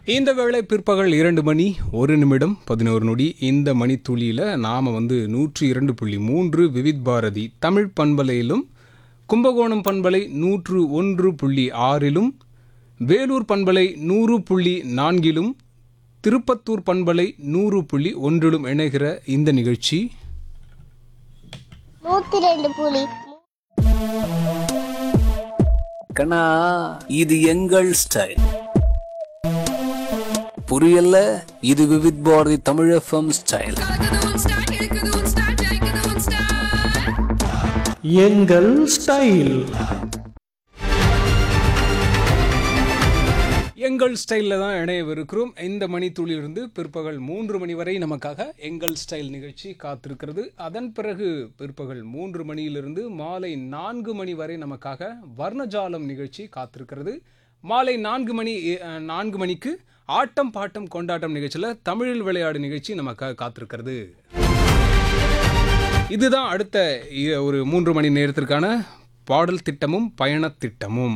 இந்த வேளை பிற்பகல் இரண்டு மணி ஒரு நிமிடம் பதினோரு நொடி இந்த மணித்துளியில் நாம் வந்து நூற்றி இரண்டு புள்ளி மூன்று விவித் பாரதி தமிழ் பண்பலையிலும் கும்பகோணம் பண்பலை நூற்று ஒன்று புள்ளி ஆறிலும் வேலூர் பண்பலை நூறு புள்ளி நான்கிலும் திருப்பத்தூர் பண்பலை நூறு புள்ளி ஒன்றிலும் இணைகிற இந்த நிகழ்ச்சி நூத்தி ரெண்டு புலி கண்ணா இது எங்கள் ஸ்டைல் புரியல இது விவித் பாரதி தமிழ் எஃப்எம் ஸ்டைல் கலக்குது உன் ஸ்டைல் இருக்குது உன் ஸ்டைல் ஜெயிக்குது உன் ஸ்டைல் எங்கள் ஸ்டைல் எங்கள் ஸ்டைலில் தான் இணையவிருக்கிறோம் இந்த மணித்துளியிலிருந்து பிற்பகல் மூன்று மணி வரை நமக்காக எங்கள் ஸ்டைல் நிகழ்ச்சி காத்திருக்கிறது அதன் பிறகு பிற்பகல் மூன்று மணியிலிருந்து மாலை நான்கு மணி வரை நமக்காக வர்ணஜாலம் நிகழ்ச்சி காத்திருக்கிறது மாலை நான்கு மணி அஹ், நான்கு மணிக்கு ஆட்டம் பாட்டம் கொண்டாட்டம் நிகழ்ச்சியில் தமிழில் விளையாடு நிகழ்ச்சி நமக்காக காத்திருக்கிறது இதுதான் அடுத்த இ- ஒரு மூன்று மணி நேரத்திற்கான பாடல் திட்டமும் பயணத் திட்டமும்